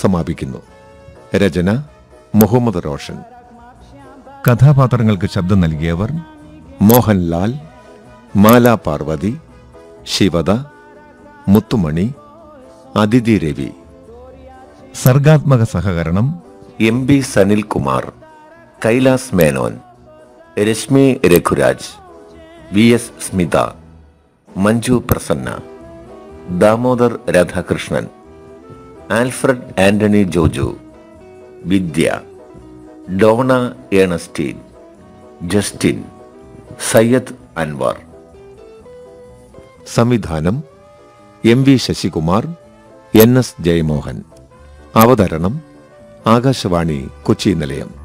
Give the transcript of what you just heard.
സമാപിക്കുന്നു രചന മുഹമ്മദ് റോഷൻ കഥാപാത്രങ്ങൾക്ക് ശബ്ദം നൽകിയവർ മോഹൻലാൽ മാല പാർവതി ശിവദ മുത്തുമണി അതിഥി രവി സർഗാത്മക സഹകരണം M B Sanilkumar Kailas Menon Reshmi Raghuraj V S Smitha Manju Prasanna Damodar Radhakrishnan Alfred Antony Joju Vidya Dona Ernestine Justin Syed Anwar സംവിധാനം M V Sasikumar N S Jayamohan അവതരണം ആകാശവാണി കൊച്ചി നിലയം